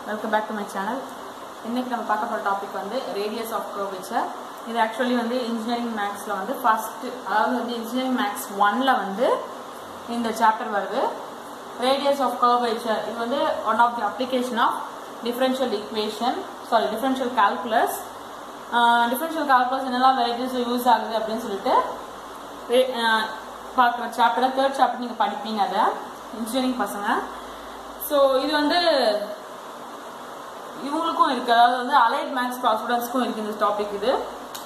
Welcome back to my channel இன்றைக்கி நம்ம பார்க்க போகிற டாபிக் வந்து ரேடியஸ் ஆஃப் கர்வேச்சர் இது ஆக்சுவலி வந்து இன்ஜினியரிங் மேக்ஸில் வந்து ஃபஸ்ட்டு அதாவது வந்து இன்ஜினியரிங் மேக்ஸ் ஒனில் வந்து இந்த சாப்டர் வருது ரேடியஸ் ஆஃப் கர்வேச்சர் இது வந்து one of the application of differential equation sorry differential calculus differential calculus என்னெல்லாம் வெரைட்டிஸில் யூஸ் ஆகுது அப்படின்னு சொல்லிட்டு பார்க்குற சாப்டர் தேர்ட் சாப்டர் நீங்கள் படிப்பீங்க அதை இன்ஜினியரிங் பசங்க ஸோ இது வந்து இவங்களுக்கும் இருக்கு அதாவது வந்து அலைட் மேக்ஸ் ஸ்டூடெண்ட்ஸ்க்கும் இருக்கு இந்த டாபிக் இது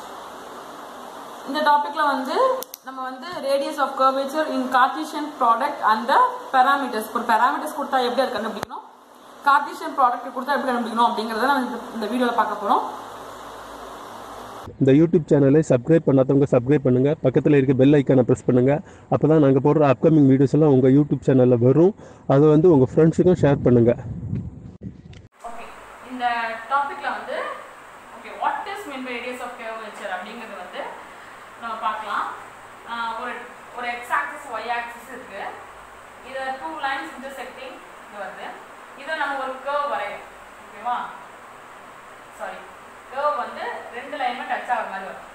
இந்த டாபிக்ல வந்து நம்ம வந்து radius of curvature in cartesian product அந்த பேராமீட்டர்ஸ் ஒரு பேராமீட்டர்ஸ் கொடுத்தா எப்படி அது கண்டுபிடிக்கணும் கார்டீஷியன் ப்ராடக்ட் கொடுத்தா எப்படி கண்டுபிடிக்கணும் அப்படிங்கறத நம்ம இந்த- இந்த வீடியோவில் பார்க்க போறோம் இந்த யூடியூப் சேனலை சப்ஸ்கிரைப் பண்ணாதவங்க சப்ஸ்கிரைப் பண்ணுங்க பக்கத்தில் இருக்க பெல் ஐக்கானை ப்ரெஸ் பண்ணுங்க அப்போ தான் நாங்கள் போடுற அப்கமிங் வீடியோஸ் எல்லாம் உங்கள் யூடியூப் சேனலில் வரும் அதை வந்து உங்கள் ஃப்ரெண்ட்ஸுக்கும் ஷேர் பண்ணுங்க ஓகே இந்த டாபிக்ல வந்து okay what is mean by radius of curvature அப்படிங்கிறது வந்து நம்ம பார்க்கலாம் ஆஹ் ஒரு ஒரு எக்ஸ் ஆக்சிஸ் ஒய் ஆக்சிஸ் இருக்கு இதை டூ லைன்ஸ் இன்டர்செக்டிங் இது வருது இதை நம்ம ஒரு கர்வ் வரையும் ஓகேவா சாரி கர்வ் வந்து ரெண்டு லைனுமே டச் ஆகிற மாதிரி வரும்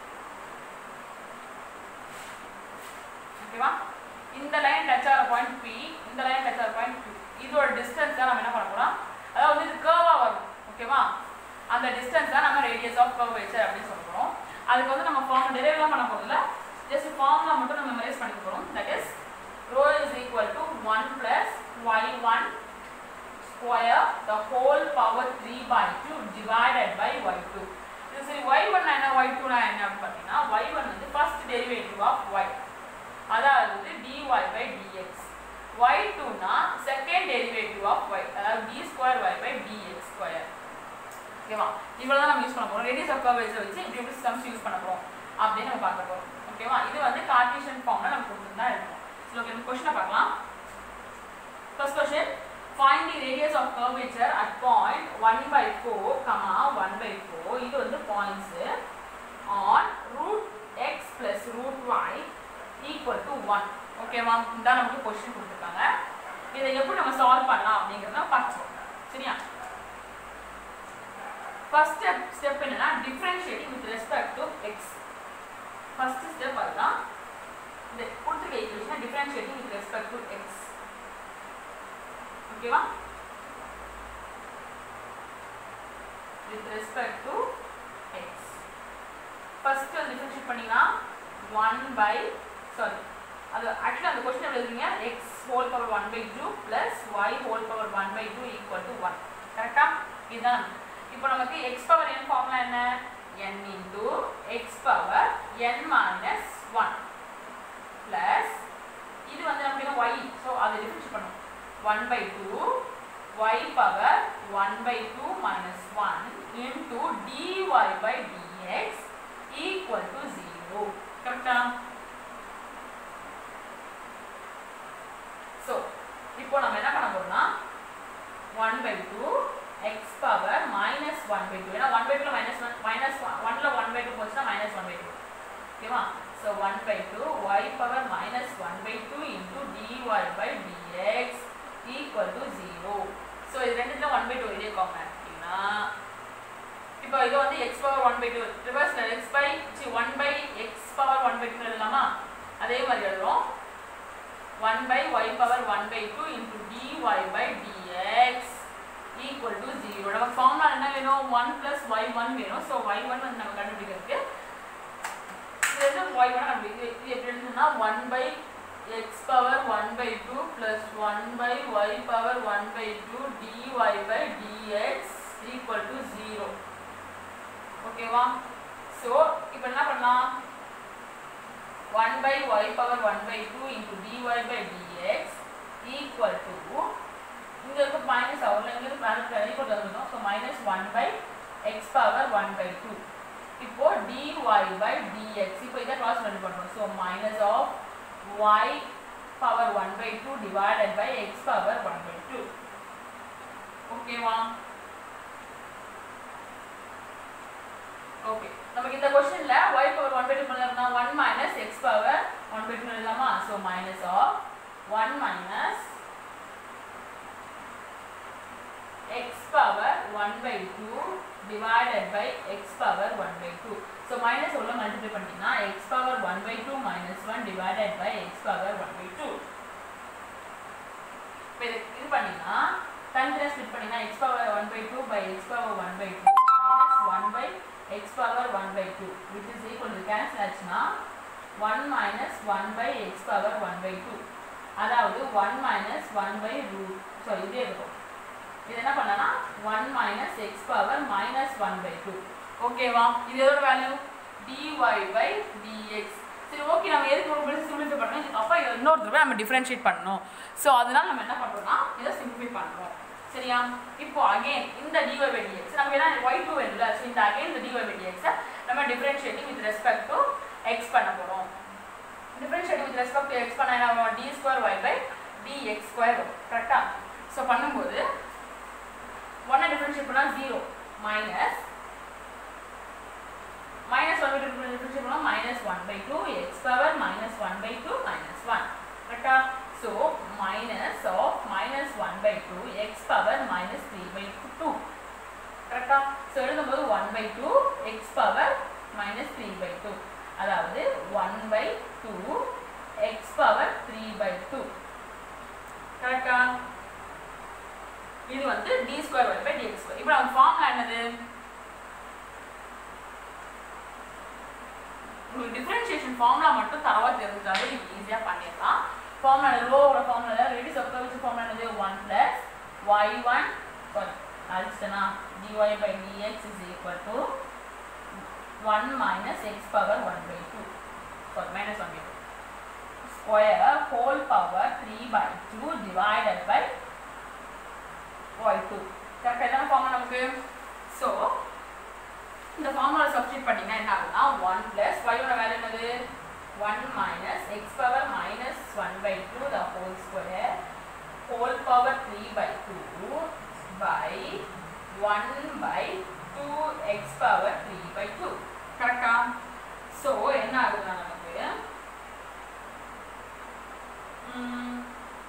ஓகேவா இந்த லைன் டச் ஆகிற பாயிண்ட் பி இந்த லைன் டச் ஆகிற பாயிண்ட் Q இதோட டிஸ்டன்ஸ் தான் நம்ம என்ன பண்ண போறோம் அதாவது இது கர்வா வரும் ஓகேவா அந்த டிஸ்டன்ஸ் தான் நம்ம ரேடியஸ் ஆஃப் கர்வேச்சர் அப்படின்னு சொல்ல போறோம் அதுக்கு வந்து நம்ம ஃபார்ம் டெரைவ்லாம் பண்ண போறதில்ல ஜஸ்ட் ஃபார்முலா மட்டும் நம்ம மெமரைஸ் பண்ணிக்க போறோம் that is rho is equal to 1 plus y1 square the whole power 3 by 2 divided by y2 இது சரி y1 னா என்ன y2 னா என்ன அப்படின்னு பார்த்தீங்கன்னா y1 வந்து ஃபர்ஸ்ட் டெரிவேட்டிவ் ஆஃப் y அதாவது dy by dx y2 னா செகண்ட் டெரிவேட்டிவ் ஆஃப் y அதாவது d square y by dx square ஓகேவா இவ்வளவு தான் நம்ம யூஸ் பண்ண போறோம் ரேடியஸ் ஆஃப் கர்வேச்சர் வச்சு இப்படி எப்படி சம்ஸ் யூஸ் பண்ண போறோம் அப்படின்னு நம்ம பார்க்க போறோம் ஓகேவா இது வந்து கார்டீசியன் ஃபார்ம்ல நம்ம கொடுத்துருந்தா இருக்கும் சரி ஓகே கொஸ்டினை பார்க்கலாம் first question find the radius of curvature at point one by four comma one by four இது வந்து points on root x plus root y equal to one ஓகேவா இதான் நமக்கு கொஸ்டின் கொடுத்துருக்காங்க இதை எப்படி நம்ம சால்வ் பண்ணலாம் அப்படிங்கிறத பார்த்துருவோம் சரியா ஃபர்ஸ்ட் ஸ்டெப் ஸ்டெப் என்னன்னா differentiating with respect to x first step அதுதான் இந்த கொடுத்துருக்க ஈக்குவேஷனை differentiating with respect to x ஓகேவா with respect to x first வந்து டிஃபரன்ஷியேட் பண்ணீங்கன்னா ஒன் பை சாரி அது ஆக்சுவலி அந்த கொஸ்டின் எப்படி எழுதுறீங்க x whole power one by two plus y whole power one by two equal to one கரெக்டா இதுதான் இப்போ நமக்கு எக்ஸ் பவர் என் ஃபார்முலா என்ன n into X power n minus one plus இது வந்து நமக்கு என்ன ஒய் ஸோ அதை டிஃபரன்ஷியேட் பண்ணும் one by two y power one by two minus one into dy by dx equal to zero கரெக்டா so இப்போ நம்ம என்ன பண்ண போறோம்னா one by two x power minus one by two ஏன்னா ஒன் பை டூல மைனஸ் ஒன் மைனஸ் ஒன்ல one by two போச்சுன்னா மைனஸ் ஒன் பை டூ ஓகேவா so one by two y power minus one by two into dy by dx equal to zero so இது ரெண்டுத்துல one by two இதே common எடுத்தீங்கன்னா இப்போ இது வந்து x power one by two ரிவர்ஸ்ல x by c one by x power one by two எழுதலாமா அதே மாதிரி எழுதுறோம் one by y power one by two into dy by dx equal to zero நம்ம ஃபார்முலா என்ன வேணும் ஒன் பிளஸ் ஒய் ஒன் வேணும் so y one வந்து நம்ம கண்டுபிடிக்கிறதுக்கு இது வந்து ஒய் ஒன் கண்டுபிடிக்க இது எப்படி எழுதுனா one by x power one by two plus one by y power one by two dy by dx equal to zero ஓகேவா ஸோ இப்போ என்ன பண்ணலாம் 1 by y power 1 by 2 into dy by dx equal to இங்க இருக்க minus ஆகும் இங்க இருந்து மேல ஈக்குவல் வந்துடும் so minus one by x power one by two இப்போ dy by dx இப்போ இதை கிராஸ் மல்டி பண்ணுறோம் so minus of y power one by two divided by x power one by two ஓகேவா ஓகே நமக்கு இந்த கொஸ்டின்ல y power 1 by 2 பண்ணலாம்னா 1 minus x power 1 by 2 எழுதலாமா so minus of 1 minus x power one by two divided by x power one by two so minus உள்ள multiply பண்ணிங்கன்னா x power one by two minus one divided by x power one by two இப்போ இது இது பண்ணிங்கன்னா தனித்தனியாக split பண்ணிங்கன்னா x power one by two by x power one by two minus one by x power one by two which is equal to cancel ஆச்சுன்னா one minus one by x power one by two அதாவது one minus one by root sorry இதே இருக்கும் இது என்ன பண்ணனா one minus x power minus one by two ஓகேவா இது எதோட வேல்யூ டிஒய் பை டிஎக்ஸ் சரி ஓகே நம்ம எதுக்கு ஒரு பிளஸ் சிம்பிளிஃபை பண்ணணும் இதுக்கு அப்போ இன்னொரு தடவை நம்ம டிஃப்ரென்ஷியேட் பண்ணணும் ஸோ அதனால நம்ம என்ன பண்ணுறோம்னா இதை சிம்பிளிஃபை பண்ணுறோம் சரியா இப்போ அகைன் இந்த dy by dx நம்ம ஏன்னா y2 வேணும்ல ஸோ இந்த அகைன் இந்த dy by dx -அ நம்ம differentiating with respect to x பண்ண போறோம் differentiating with respect to x பண்ணா என்ன வரும் d square y by dx square வரும் கரெக்டா ஸோ பண்ணும்போது ஒன்னை டிஃபரன்ஷியேட் பண்ணா zero minus minus 1 by 2 differentiate பண்ணா minus 1 by 2 x power minus 1 by 2 minus 1 கரெக்டா so minus of minus 1 by 2 x power minus 3 by 2 கரெக்டா so எழுதும்போது 1 by 2 x power minus 3 by 2 அதாவது 1 by 2 x power 3 by 2 கரெக்டா இது வந்து d square y by dx square இப்போ நம்ம formula என்னது உங்களுக்கு டிஃபரன்ஷியேஷன் ஃபார்முலா மட்டும் தரவா தெரிஞ்சாலே நீங்கள் ஈஸியாக பண்ணிடலாம் ஃபார்முலா ரோவோட formula radius of curves formula என்னது one plus y one sorry அடிச்சுனா dy by dx is equal to one minus x power one by two sorry minus one by two square whole power three by two divided by y two கரெக்டாக எத்தனை formula நமக்கு so இந்த formula substitute பண்ணீங்கன்னா என்ன ஆகுதுன்னா one plus ஒயோட value என்னது one minus x power minus one by two the whole square whole power three by two by one by two x power three by two கரெக்டா so என்ன ஆகுதுன்னா நமக்கு ம்,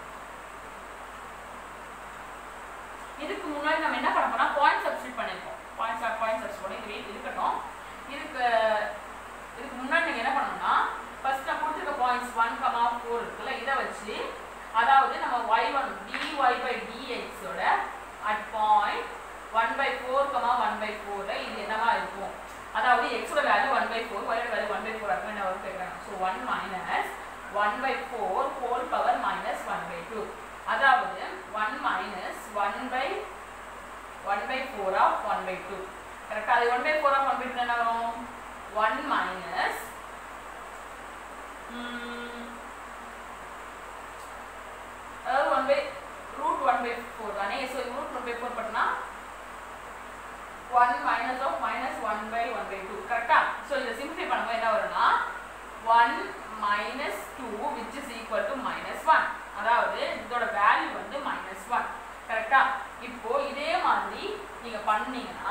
இதுக்கு முன்னாடி நம்ம என்ன பண்ண போறோம் பாயிண்ட் சப்ஸ்டிட் பண்ணிருக்கோம் பாயிண்ட் பாயிண்ட் சப்ஸ்டிட் பண்ணி இது weight இருக்கட்டும் இதுக்கு இதுக்கு முன்னாடி நீங்க என்ன பண்ணணும்னா ஃபர்ஸ்ட் நான் கொடுத்துருக்க பாயிண்ட்ஸ் ஒன் கமா ஃபோர் இருக்குல்ல இதை வச்சு அதாவது நம்ம ஒய் ஒன் டிஒய் பை டிஎக்ஸோட at point one by four comma one by ஃபோர்ல இது என்னவா இருக்கும் அதாவது எக்ஸோட வேல்யூ ஒன் பை ஃபோர் ஒயோட வேல்யூ ஒன் பை ஃபோர் அதுக்கு என்ன வரும் கேட்குறாங்க so one minus one by four whole power minus one by two அதாவது one minus one by one by four of one by two கரெக்டாக அது one by four of one by two என்ன வரும் one minus அதாவது one by root one by four தானே so root one by four பண்ணா one minus of minus one by one by two கரெக்டா so இதை சிம்பிளை பண்ணும்போது என்ன வரும்னா one minus two which is equal to minus one அதாவது இதோட வேல்யூ வந்து மைனஸ் ஒன் கரெக்டா இப்போ இதே மாதிரி நீங்க பண்ணீங்கன்னா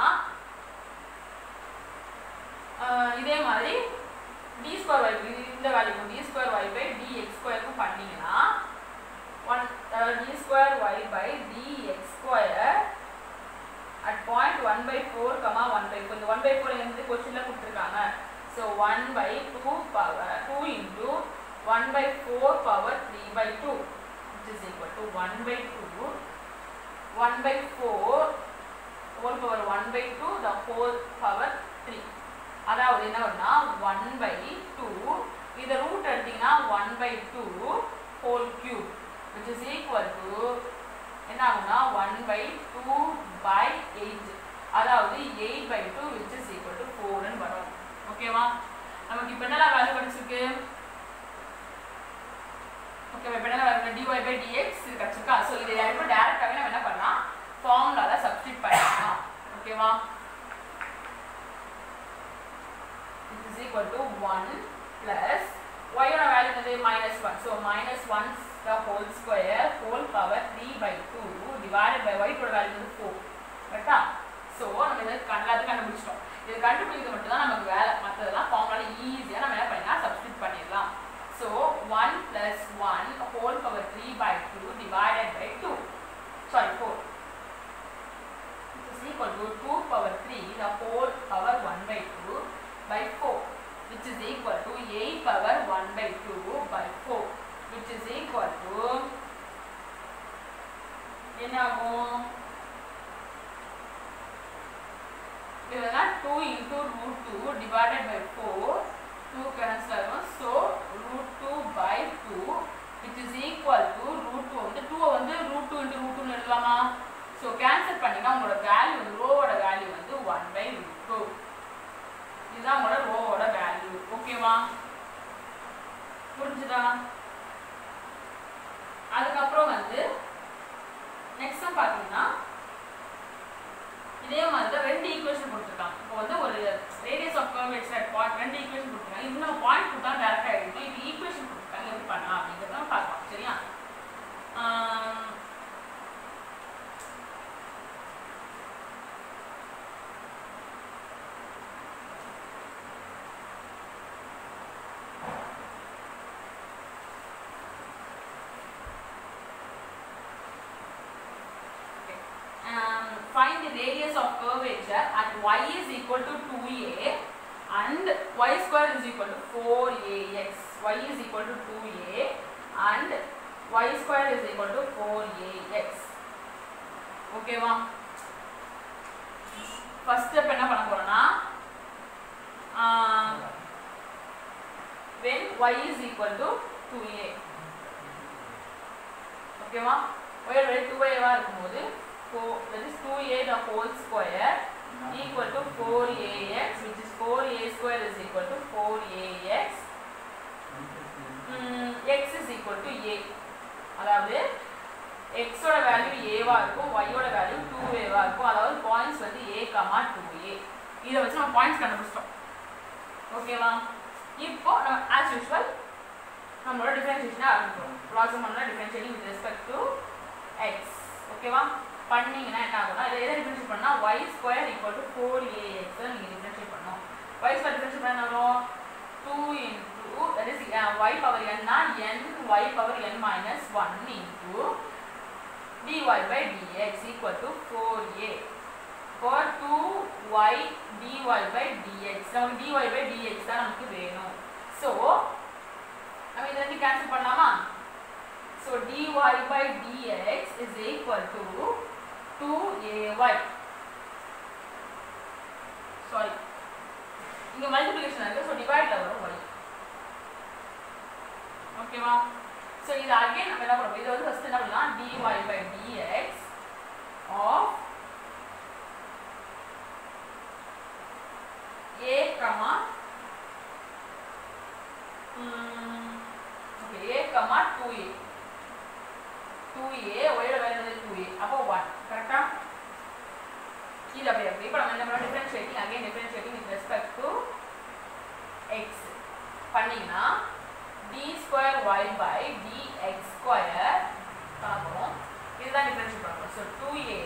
ஆஹ் இதே மாதிரி டி ஸ்கொயர் ஒய் இந்த value d square y by d x ஸ்கொயருக்கும் பண்ணீங்கன்னா one d square y by d x square at point one by four comma one by four இந்த ஒன் பை ஃபோர் வந்து கொஸ்டினில் கொடுத்துருக்காங்க so one by two power two into one by four power three by two which is equal to 1 by 2 1 by 4 whole power 1 by 2 the whole power 3 அதாவது என்ன வரும்னா 1 by 2 இத root எடுத்தீங்கன்னா 1 by 2 whole cube which is equal to என்ன ஆகும்னா 1 by 2 by 8 அதாவது 8 by 2 which is equal to 4 ன்னு வரும் ஓகேவா நமக்கு இப்போ என்னெல்லாம் வேல்யூ கிடைச்சிருக்கு ஓகே இப்போ என்ன வருது dy by dx இது கிடைச்சிருக்கா ஸோ இதை இப்போ டேரெக்டாகவே நம்ம என்ன பண்ணலாம் ஃபார்முலாவில் சப்ஸ்டிட் பண்ணிக்கலாம் ஓகேவா it is equal to 1 plus y ஓட வேல்யூ என்னது minus 1 so minus 1 the whole square whole power 3 by 2 divided by y ஓட வேல்யூ வந்து 4 கரெக்டா ஸோ நம்ம இதை எல்லாத்தையும் கண்டுபிடிச்சிட்டோம் இது கண்டுபிடிக்கிறது மட்டும் தான் நமக்கு வேலை மற்றதெல்லாம் ஃபார்முலால ஈஸியாக நம்ம என்ன பண்ணிக்கலாம் சப்ஸ்டிட் பண்ணிடலாம் so one plus one whole power three by two divided by two sorry four equal to 2 power 3 the whole power 1 by 2 by 4 which is equal to 8 power 1 by 2 by 4 which is equal to என்ன ஆகும் இதெல்லாம் 2 into root 2 divided by 4 2 cancel ஆகும் so root 2 by 2 which is equal to root 2 வந்து 2 வந்து root 2 into root 2 னு எழுதலாமா so cancel பண்ணினா உங்களோட வேல்யூ வந்து ரோவோட வேல்யூ வந்து ஒன் பை ரூட் டூ இதுதான் உங்களோட ரோவோட வேல்யூ ஓகேவா புரிஞ்சுதா அதுக்கப்புறம் வந்து நெக்ஸ்ட் பார்த்தீங்கன்னா இதே மாதிரி தான் ரெண்டு ஈக்குவேஷன் கொடுத்துருக்காங்க இப்போ வந்து ஒரு radius of curvature at point ரெண்டு ஈக்குவேஷன் கொடுத்துருக்காங்க இன்னும் பாயிண்ட் கொடுத்தா டேரக்டாக எழுதிக்கும் இப்போ ஈக்குவேஷன் கொடுத்துருக்காங்க எப்படி பண்ணலாம் அப்படிங்கிறத நம்ம பார்க்கலாம் சரியா ஆம், um, find the radius of curvature at y is equal to 2a and y square is equal to 4ax. y is equal to 2a and y square is equal to 4ax. ஓகேவா first step என்ன பண்ண போறோம்னா when y is equal to 2a ஓகேவா y ஓட value 2a வா இருக்கும்போது 4 that is 2a the whole square equal to 4ax which is 4a square is equal to 4ax mm, x is equal to a அதாவது x ஓட value a வா இருக்கும் y ஓட value 2a வா இருக்கும் அதாவது பாயிண்ட்ஸ் வந்து a, 2a இதை வச்சு நம்ம பாயிண்ட்ஸ் கண்டுபிடிச்சிட்டோம் ஓகேவா இப்போ ஆஸ் யூஷுவல் நம்மளோட டிஃபரன்ஷியேஷனை ஆரம்பிக்கிறோம் ப்ராசம் பண்ணலாம் differentiating with respect to x ஓகேவா பண்ணீங்கன்னா என்ன ஆகும்னா இதை எதை டிஃபரன்ஷியேட் பண்ணால் y square equal to four a x நீங்கள் டிஃபரன்ஷியேட் பண்ணணும் ஒய் ஸ்கொயர் டிஃபரன்ஷியேட் பண்ண வரும் two into that is y power என்னா n y power n minus one into dy by dx equal to 4a for 2y dy by dx நமக்கு dy by dx தான் நமக்கு வேணும் so நம்ம இதை வந்து கேன்சல் பண்ணலாமா so dy by dx is equal to 2ay sorry இங்க multiplication இருக்கு ஸோ டிவைட்ல வரும் y ஓகேவா ஸோ இது அகைன் நம்ம என்ன பண்ணுவோம் இது வந்து ஃபர்ஸ்ட் என்ன பண்ணலாம் dy by dx of a comma okay a comma 2a 2a ஒயோட வேல்யூ வந்து 2a அப்போ 1 கரெக்டா கீழே அப்படியே அப்படி இப்போ நம்ம என்ன பண்ணோம் differentiating again differentiating with respect to x பண்ணீங்கன்னா d square y by d x square பண்ண போகிறோம் இதுதான் டிஃபரன்ஷியேட் பண்ண போகிறோம் ஸோ டூ ஏ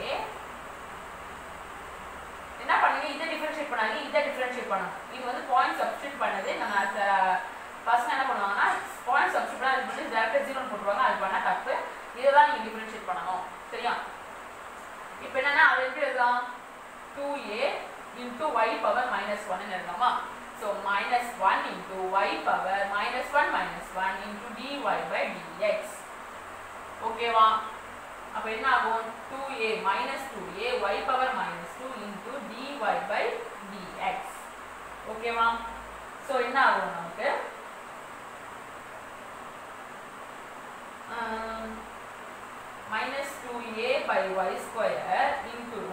என்ன பண்ணுங்க இதை டிஃபரன்ஷியேட் பண்ணாங்க இதை டிஃபரன்ஷியேட் பண்ணணும் இது வந்து பாயிண்ட் சப்ஸ்டியூட் பண்ணது நம்ம பசங்க என்ன பண்ணுவாங்கன்னா பாயிண்ட் சப்ஸ்டியூட் பண்ணால் அது பண்ணி டேரக்டாக ஜீரோ போட்டுருவாங்க அது பண்ணால் தப்பு இதை தான் நீங்கள் டிஃபரன்ஷியேட் பண்ணணும் சரியா இப்போ என்னன்னா அது எப்படி எழுதலாம் two a into y power minus ஒன்னு எழுதலாமா so minus one into y power minus one minus one into dy by d x ஓகேவா அப்போ என்ன ஆகும் two a minus two a y power minus two into dy by d x ஓகேவா so என்ன ஆகும் நமக்கு minus 2a by y square into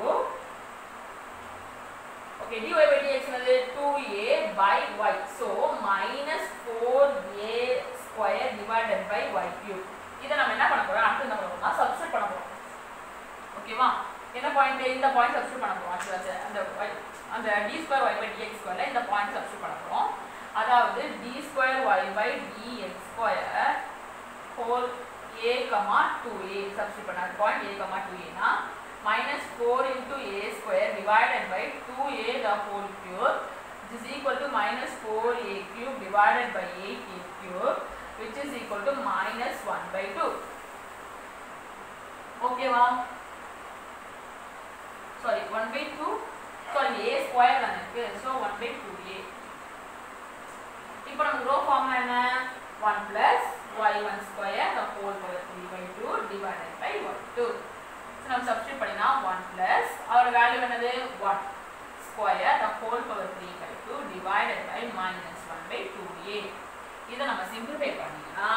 okay dy by dx என்னது 2a by y so minus 4a square divided by y cube இதை நம்ம என்ன பண்ண போறோம் அடுத்து என்ன பண்ண போறோம்னா சப்ஸ்டிட் பண்ண போறோம் ஓகேவா என்ன பாயிண்ட் இந்த பாயிண்ட் சப்ஸ்டிட் பண்ண போறோம் ஆக்சுவலா அந்த y அந்த d square y by dx ஸ்கொயர்ல இந்த பாயிண்ட் சப்ஸ்டிட் பண்ண போறோம் அதாவது d square y by dx square whole a comma 2a substitute பண்ணாது point a comma 2a னா minus 4 into a square divided by 2a the whole cube which is equal to minus 4a cube divided by 8a cube which is equal to minus 1 by 2 ஓகேவா so sorry one by two sorry a square தானே இருக்கு so one by two a இப்போ நமக்கு rho ஃபார்ம்ல என்ன one plus y one square the whole power three by two divided by one two so நம்ம substitute பண்ணினா one plus அதோட வேல்யூ என்னது one square the whole power three by two divided by minus one by two a இதை நம்ம simplify பண்ணிங்கன்னா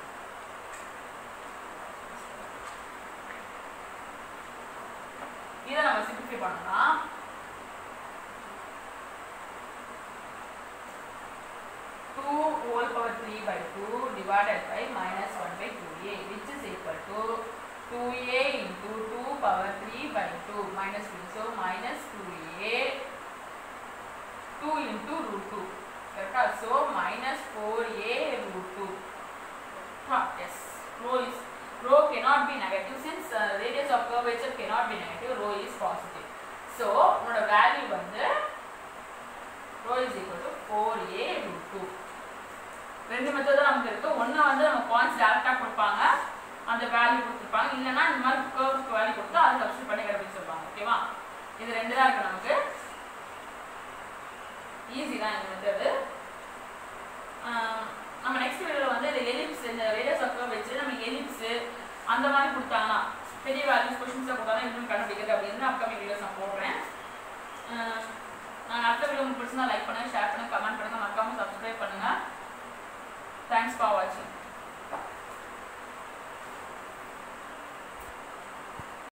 இதை நம்ம சிம்பிளிஃபை பண்ணோம்னா two whole power three by two divided by minus one by two a which is equal to two a into two power three by two minus two so minus two a two into root two கரெக்டா so minus four a root two as rho is rho cannot be negative since uh, radius of curvature cannot be negative rho is positive so உன்னோட value வந்து rho is equal to 4a root 2 ரெண்டு method தான் நமக்கு இருக்கு ஒன்று வந்து நம்ம points டேரக்டாக கொடுப்பாங்க அந்த வேல்யூ கொடுத்துருப்பாங்க இல்லைன்னா இந்த மாதிரி கர்வ்ஸ்க்கு வேல்யூ கொடுத்து அதை சப்ஸ்டியூட் பண்ணி அப்படின்னு சொல்லுவாங்க ஓகேவா இது ரெண்டு தான் இருக்கு நமக்கு ஈஸி தான் இந்த மெத்தடு நம்ம நெக்ஸ்ட் வீடியோவில் வந்து இந்த எலிப்ஸ் இந்த ரேடியஸ் ஆஃப் கர்வ் வச்சு நம்ம எலிப்ஸ் அந்த மாதிரி கொடுத்தாங்கன்னா பெரிய வேல்யூஸ் கொஷின்ஸாக கொடுத்தாலும் இன்னும் கண்டுபிடிக்கிறது அப்படின்னு அப்கமிங் வீடியோஸ் நான் போடுறேன் நான் அடுத்த வீடியோ உங்களுக்கு பிடிச்சிருந்தா லைக் பண்ணுங்கள் ஷேர் பண்ணுங்கள் கமெண்ட் பண்ணுங்கள் மறக்காமல் சப்ஸ்கிரைப் பண்ணுங்கள் தேங்க்ஸ் ஃபார் வாட்சிங்